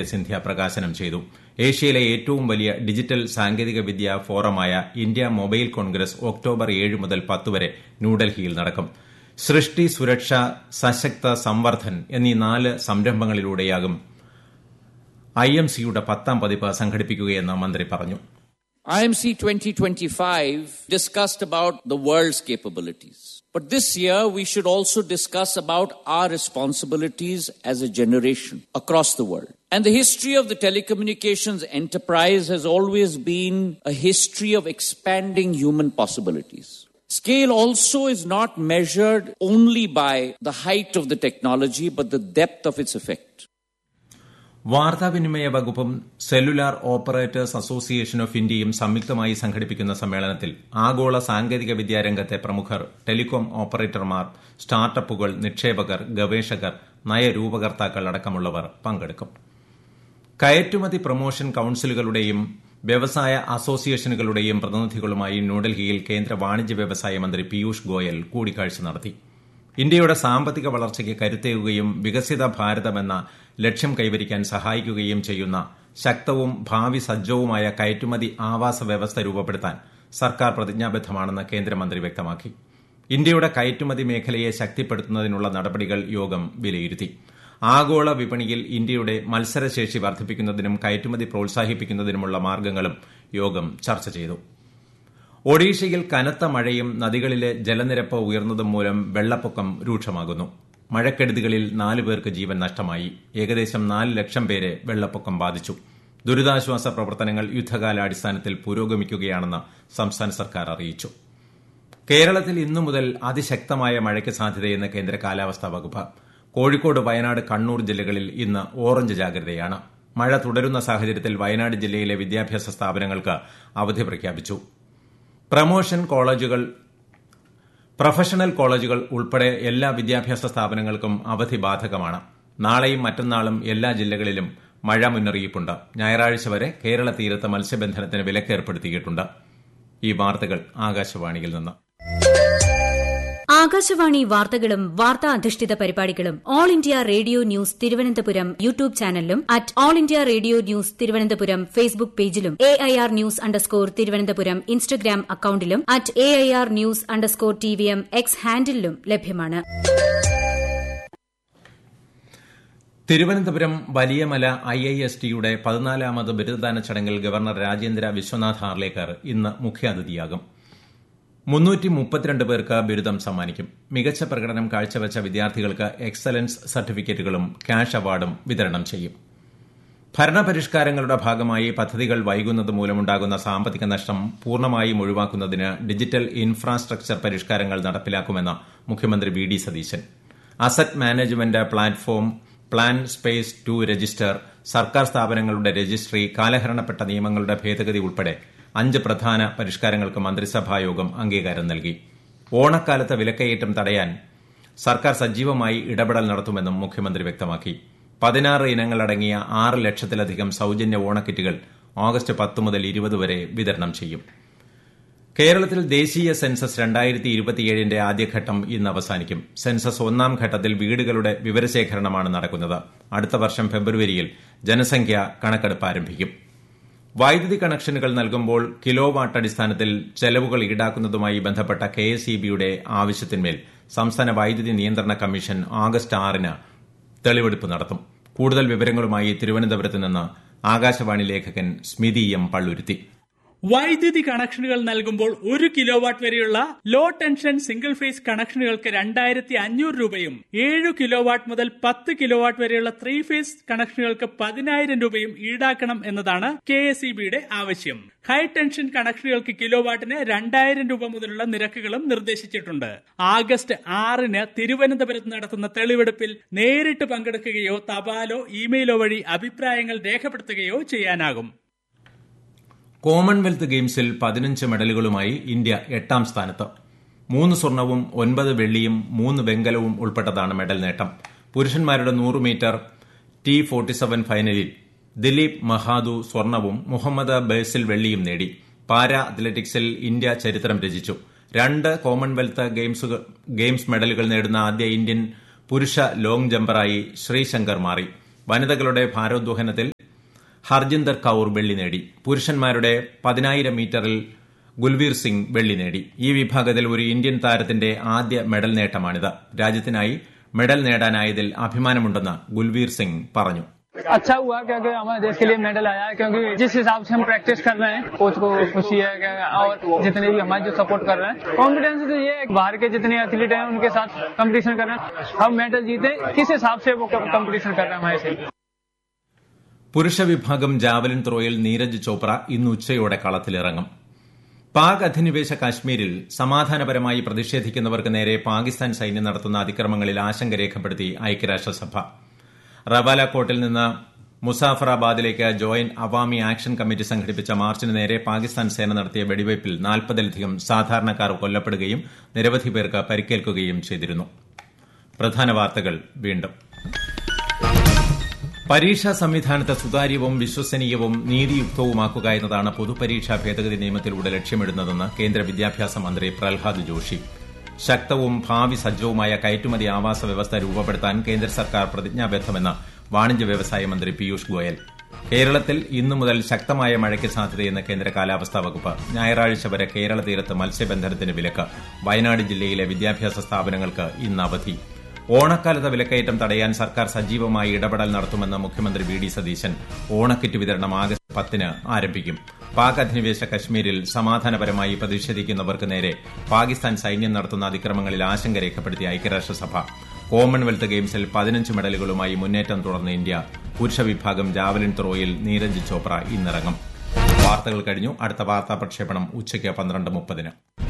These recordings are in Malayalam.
സിന്ധ്യ പ്രകാശനം ചെയ്തു ഏഷ്യയിലെ ഏറ്റവും വലിയ ഡിജിറ്റൽ സാങ്കേതിക വിദ്യാ ഫോറമായ ഇന്ത്യ മൊബൈൽ കോൺഗ്രസ് ഒക്ടോബർ ഏഴ് മുതൽ പത്ത് വരെ ന്യൂഡൽഹിയിൽ നടക്കും സൃഷ്ടി സുരക്ഷ സശക്ത സംവർദ്ധൻ എന്നീ നാല് സംരംഭങ്ങളിലൂടെയാകും ഐ എം സിയുടെ പത്താം പതിപ്പ് സംഘടിപ്പിക്കുകയെന്ന് മന്ത്രി പറഞ്ഞു IMC 2025 discussed about the world's capabilities. But this year, we should also discuss about our responsibilities as a generation across the world. And the history of the telecommunications enterprise has always been a history of expanding human possibilities. Scale also is not measured only by the height of the technology, but the depth of its effect. വാർത്താവിനിമയ വകുപ്പും സെല്ലുലാർ ഓപ്പറേറ്റേഴ്സ് അസോസിയേഷൻ ഓഫ് ഇന്ത്യയും സംയുക്തമായി സംഘടിപ്പിക്കുന്ന സമ്മേളനത്തിൽ ആഗോള സാങ്കേതിക വിദ്യാ രംഗത്തെ പ്രമുഖർ ടെലികോം ഓപ്പറേറ്റർമാർ സ്റ്റാർട്ടപ്പുകൾ നിക്ഷേപകർ ഗവേഷകർ നയരൂപകർത്താക്കൾ അടക്കമുള്ളവർ പങ്കെടുക്കും കയറ്റുമതി പ്രൊമോഷൻ കൌൺസിലുകളുടെയും വ്യവസായ അസോസിയേഷനുകളുടെയും പ്രതിനിധികളുമായി ന്യൂഡൽഹിയിൽ കേന്ദ്ര വാണിജ്യ വ്യവസായ മന്ത്രി പീയൂഷ് ഗോയൽ കൂടിക്കാഴ്ച നടത്തി ഇന്ത്യയുടെ സാമ്പത്തിക വളർച്ചയ്ക്ക് കരുത്തേകുകയും വികസിത ഭാരതമെന്ന ലക്ഷ്യം കൈവരിക്കാൻ സഹായിക്കുകയും ചെയ്യുന്ന ശക്തവും ഭാവി സജ്ജവുമായ കയറ്റുമതി ആവാസ വ്യവസ്ഥ രൂപപ്പെടുത്താൻ സർക്കാർ പ്രതിജ്ഞാബദ്ധമാണെന്ന് കേന്ദ്രമന്ത്രി വ്യക്തമാക്കി ഇന്ത്യയുടെ കയറ്റുമതി മേഖലയെ ശക്തിപ്പെടുത്തുന്നതിനുള്ള നടപടികൾ യോഗം വിലയിരുത്തി ആഗോള വിപണിയിൽ ഇന്ത്യയുടെ മത്സരശേഷി വർദ്ധിപ്പിക്കുന്നതിനും കയറ്റുമതി പ്രോത്സാഹിപ്പിക്കുന്നതിനുമുള്ള മാർഗ്ഗങ്ങളും യോഗം ചർച്ച ചെയ്തു ഒഡീഷയിൽ കനത്ത മഴയും നദികളിലെ ജലനിരപ്പ് ഉയർന്നതും മൂലം വെള്ളപ്പൊക്കം രൂക്ഷമാകുന്നു മഴക്കെടുതികളിൽ നാല് പേർക്ക് ജീവൻ നഷ്ടമായി ഏകദേശം നാല് ലക്ഷം പേരെ വെള്ളപ്പൊക്കം ബാധിച്ചു ദുരിതാശ്വാസ പ്രവർത്തനങ്ങൾ യുദ്ധകാലാടിസ്ഥാനത്തിൽ പുരോഗമിക്കുകയാണെന്ന് സംസ്ഥാന സർക്കാർ അറിയിച്ചു കേരളത്തിൽ ഇന്നു മുതൽ അതിശക്തമായ മഴയ്ക്ക് സാധ്യതയെന്ന് കേന്ദ്ര കാലാവസ്ഥാ വകുപ്പ് കോഴിക്കോട് വയനാട് കണ്ണൂർ ജില്ലകളിൽ ഇന്ന് ഓറഞ്ച് ജാഗ്രതയാണ് മഴ തുടരുന്ന സാഹചര്യത്തിൽ വയനാട് ജില്ലയിലെ വിദ്യാഭ്യാസ സ്ഥാപനങ്ങൾക്ക് അവധി പ്രഖ്യാപിച്ചു പ്രമോഷൻ കോളേജുകൾ പ്രൊഫഷണൽ കോളേജുകൾ ഉൾപ്പെടെ എല്ലാ വിദ്യാഭ്യാസ സ്ഥാപനങ്ങൾക്കും അവധി ബാധകമാണ് നാളെയും മറ്റന്നാളും എല്ലാ ജില്ലകളിലും മഴ മുന്നറിയിപ്പുണ്ട് ഞായറാഴ്ച വരെ കേരള തീരത്ത് മത്സ്യബന്ധനത്തിന് വിലക്കേർപ്പെടുത്തിയിട്ടുണ്ട് ഈ വാർത്തകൾ ആകാശവാണിയിൽ നിന്ന് ആകാശവാണി വാർത്തകളും വാർത്താ അധിഷ്ഠിത പരിപാടികളും all India radio news Thiruvananthapuram YouTube ചാനലിലും at all India radio news Thiruvananthapuram Facebook പേജിലും A I R news underscore Thiruvananthapuram Instagram അക്കൌണ്ടിലും at A I R news underscore T V M X ഹാൻഡിലും ലഭ്യമാണ് Thiruvananthapuram Valiyamala I I S ടിയുടെ പതിനാലാമത് ബിരുദദാന ചടങ്ങിൽ ഗവർണർ രാജേന്ദ്ര വിശ്വനാഥ് ഹാർലേക്കർ ഇന്ന് മുഖ്യാതിഥിയാകും മുന്നൂറ്റി മുപ്പത്തിരണ്ട് പേർക്ക് ബിരുദം സമ്മാനിക്കും മികച്ച പ്രകടനം കാഴ്ചവച്ച വിദ്യാർത്ഥികൾക്ക് എക്സലൻസ് സർട്ടിഫിക്കറ്റുകളും ക്യാഷ് അവാർഡും വിതരണം ചെയ്യും ഭരണപരിഷ്കാരങ്ങളുടെ ഭാഗമായി പദ്ധതികൾ വൈകുന്നത് മൂലമുണ്ടാകുന്ന സാമ്പത്തിക നഷ്ടം പൂർണ്ണമായും ഒഴിവാക്കുന്നതിന് ഡിജിറ്റൽ ഇൻഫ്രാസ്ട്രക്ചർ പരിഷ്കാരങ്ങൾ നടപ്പിലാക്കുമെന്ന് മുഖ്യമന്ത്രി V D Satheesan asset management platform plan space to register സർക്കാർ സ്ഥാപനങ്ങളുടെ രജിസ്ട്രി കാലഹരണപ്പെട്ട നിയമങ്ങളുടെ ഭേദഗതി ഉൾപ്പെടെ അഞ്ച് പ്രധാന പരിഷ്കാരങ്ങൾക്ക് മന്ത്രിസഭായോഗം അംഗീകാരം നൽകി ഓണക്കാലത്ത് വിലക്കയറ്റം തടയാൻ സർക്കാർ സജീവമായി ഇടപെടൽ നടത്തുമെന്നും മുഖ്യമന്ത്രി വ്യക്തമാക്കി പതിനാറ് ഇനങ്ങളടങ്ങിയ ആറ് ലക്ഷത്തിലധികം സൌജന്യ ഓണക്കിറ്റുകൾ ഓഗസ്റ്റ് പത്ത് മുതൽ ഇരുപത് വരെ വിതരണം ചെയ്യും കേരളത്തിൽ ദേശീയ സെൻസസ് രണ്ടായിരത്തി ഇരുപത്തിയേഴിന്റെ ആദ്യഘട്ടം ഇന്ന് അവസാനിക്കും സെൻസസ് ഒന്നാം ഘട്ടത്തിൽ വീടുകളുടെ വിവരശേഖരണമാണ് നടക്കുന്നത് അടുത്ത വർഷം ഫെബ്രുവരിയിൽ ജനസംഖ്യ കണക്കെടുപ്പ് ആരംഭിക്കും വൈദ്യുതി കണക്ഷനുകൾ നൽകുമ്പോൾ കിലോ വാട്ട് അടിസ്ഥാനത്തിൽ ചെലവുകൾ ഈടാക്കുന്നതുമായി ബന്ധപ്പെട്ട കെ എസ് ഇ ബിയുടെ ആവശ്യത്തിന്മേൽ സംസ്ഥാന വൈദ്യുതി നിയന്ത്രണ കമ്മീഷൻ ആഗസ്റ്റ് ആറിന് തെളിവെടുപ്പ് നടത്തും കൂടുതൽ വിവരങ്ങളുമായി തിരുവനന്തപുരത്ത് നിന്ന് ആകാശവാണി ലേഖകൻ സ്മിതി എം പള്ളുരുത്തി വൈദ്യുതി കണക്ഷനുകൾ നൽകുമ്പോൾ ഒരു കിലോ വാട്ട് വരെയുള്ള ലോ ടെൻഷൻ സിംഗിൾ ഫേസ് കണക്ഷനുകൾക്ക് രണ്ടായിരത്തി അഞ്ഞൂറ് രൂപയും ഏഴു കിലോ വാട്ട് മുതൽ പത്ത് കിലോ വാട്ട് വരെയുള്ള ത്രീ ഫേസ് കണക്ഷനുകൾക്ക് പതിനായിരം രൂപയും ഈടാക്കണം എന്നതാണ് കെ എസ് ഇ ബിയുടെ ആവശ്യം ഹൈ ടെൻഷൻ കണക്ഷനുകൾക്ക് കിലോ വാട്ടിന് രണ്ടായിരം രൂപ മുതലുള്ള നിരക്കുകളും നിർദ്ദേശിച്ചിട്ടുണ്ട് ആഗസ്റ്റ് ആറിന് തിരുവനന്തപുരത്ത് നടത്തുന്ന തെളിവെടുപ്പിൽ നേരിട്ട് പങ്കെടുക്കുകയോ തപാലോ ഇമെയിലോ വഴി അഭിപ്രായങ്ങൾ രേഖപ്പെടുത്തുകയോ ചെയ്യാനാകും കോമൺവെൽത്ത് ഗെയിംസിൽ പതിനഞ്ച് മെഡലുകളുമായി ഇന്ത്യ എട്ടാം സ്ഥാനത്ത് മൂന്ന് സ്വർണവും ഒൻപത് വെള്ളിയും മൂന്ന് വെങ്കലവും ഉൾപ്പെട്ടതാണ് മെഡൽ നേട്ടം പുരുഷന്മാരുടെ നൂറ് മീറ്റർ ടി ഫോർട്ടി സെവൻ ഫൈനലിൽ ദിലീപ് മഹാദു സ്വർണവും മുഹമ്മദ് ബേസിൽ വെള്ളിയും നേടി പാരാ അത്ലറ്റിക്സിൽ ഇന്ത്യ ചരിത്രം രചിച്ചു രണ്ട് കോമൺവെൽത്ത് ഗെയിംസ് മെഡലുകൾ നേടുന്ന ആദ്യ ഇന്ത്യൻ പുരുഷ ലോങ് ജമ്പറായി ശ്രീശങ്കർ മാറി വനിതകളുടെ ഭാരോദ്വഹനത്തിൽ ഹർജിന്ദർ കൌർ വെള്ളി നേടി പുരുഷന്മാരുടെ പതിനായിരം മീറ്ററിൽ ഗുൽവീർ സിംഗ് വെള്ളി നേടി ഈ വിഭാഗത്തിൽ ഒരു ഇന്ത്യൻ താരത്തിന്റെ ആദ്യ മെഡൽ നേട്ടമാണിത് രാജ്യത്തിനായി മെഡൽ നേടാനായതിൽ അഭിമാനമുണ്ടെന്ന് ഗുൽവീർ സിംഗ് പറഞ്ഞു अच्छा हुआ क्योंकि हमारे देश के लिए मेडल आया क्योंकि जिस हिसाब से हम प्रैक्टिस कर रहे हैं कोच को खुशी है कि और जितने भी हमारे जो सपोर्ट कर रहे हैं कॉन्फिडेंस तो ये है बाहर के जितने एथलीट हैं उनके साथ कंपटीशन कर रहे हैं हम मेडल जीते किस हिसाब से वो कंपटीशन कर रहे हैं हमारे से പുരുഷ വിഭാഗം ജാവലിൻ ത്രോയിൽ നീരജ് ചോപ്ര ഇന്ന് ഉച്ചയോടെ കളത്തിലിറങ്ങും പാക് അധിനിവേശ കാശ്മീരിൽ സമാധാനപരമായി പ്രതിഷേധിക്കുന്നവർക്ക് നേരെ പാകിസ്ഥാൻ സൈന്യം നടത്തുന്ന അതിക്രമങ്ങളിൽ ആശങ്ക രേഖപ്പെടുത്തി ഐക്യരാഷ്ട്രസഭ റവാല കോട്ടിൽ നിന്ന് മുസാഫറാബാദിലേക്ക് ജോയിന്റ് അവാമി ആക്ഷൻ കമ്മിറ്റി സംഘടിപ്പിച്ച മാർച്ചിന് നേരെ പാകിസ്ഥാൻ സേന നടത്തിയ വെടിവയ്പിൽ നാൽപ്പതിലധികം സാധാരണക്കാർ കൊല്ലപ്പെടുകയും നിരവധി പേർക്ക് പരിക്കേൽക്കുകയും ചെയ്തിരുന്നു പ്രധാന വാർത്തകൾ വീണ്ടും പരീക്ഷാ സംവിധാനത്തെ സുതാര്യവും വിശ്വസനീയവും നീതിയുക്തവുമാക്കുക എന്നതാണ് പൊതുപരീക്ഷാ ഭേദഗതി നിയമത്തിലൂടെ ലക്ഷ്യമിടുന്നതെന്ന് കേന്ദ്ര വിദ്യാഭ്യാസ മന്ത്രി പ്രഹ്ലാദ് ജോഷി ശക്തവും ഭാവി സജ്ജവുമായ കയറ്റുമതി ആവാസ വ്യവസ്ഥ രൂപപ്പെടുത്താൻ കേന്ദ്ര സർക്കാർ പ്രതിജ്ഞാബദ്ധമെന്ന് വാണിജ്യ വ്യവസായ മന്ത്രി പീയൂഷ് ഗോയൽ കേരളത്തിൽ ഇന്നു മുതൽ ശക്തമായ മഴയ്ക്ക് സാധ്യതയെന്ന് കേന്ദ്ര കാലാവസ്ഥാ വകുപ്പ് ഞായറാഴ്ച വരെ കേരള തീരത്ത് മത്സ്യബന്ധനത്തിന് വിലക്ക് വയനാട് ജില്ലയിലെ വിദ്യാഭ്യാസ സ്ഥാപനങ്ങൾക്ക് ഇന്ന് അവധി ഓണക്കാലത്തെ വിലക്കയറ്റം തടയാൻ സർക്കാർ സജീവമായി ഇടപെടൽ നടത്തുമെന്ന് മുഖ്യമന്ത്രി വി ഡി സതീശൻ ഓണക്കിറ്റ് വിതരണം ആഗസ്റ്റ് പത്തിന് ആരംഭിക്കും പാക് അധിനിവേശ കശ്മീരിൽ സമാധാനപരമായി പ്രതിഷേധിക്കുന്നവർക്ക് നേരെ പാകിസ്ഥാൻ സൈന്യം നടത്തുന്ന അതിക്രമങ്ങളിൽ ആശങ്ക രേഖപ്പെടുത്തിയ ഐക്യരാഷ്ട്രസഭ കോമൺവെൽത്ത് ഗെയിംസിൽ പതിനഞ്ച് മെഡലുകളുമായി മുന്നേറ്റം തുടർന്ന ഇന്ത്യ പുരുഷ വിഭാഗം ജാവലിൻ ത്രോയിൽ നീരജ് ചോപ്ര ഇന്നിറങ്ങും വാർത്തകൾ കഴിഞ്ഞു അടുത്ത വാർത്താ പ്രക്ഷേപണം ഉച്ചയ്ക്ക് പന്ത്രണ്ട് മുപ്പതിന്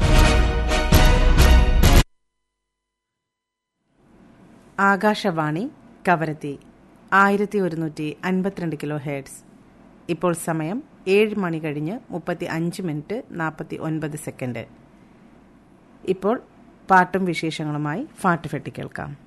ആകാശവാണി കവരത്തി ആയിരത്തി ഒരുന്നൂറ്റി അൻപത്തിരണ്ട് കിലോ ഹേഡ്സ് ഇപ്പോൾ സമയം ഏഴ് മണി കഴിഞ്ഞ് മുപ്പത്തി അഞ്ച് മിനിറ്റ് നാൽപ്പത്തി ഒൻപത് സെക്കൻഡ് ഇപ്പോൾ പാട്ടും വിശേഷങ്ങളുമായി ഫാട്ട് ഫെട്ടി കേൾക്കാം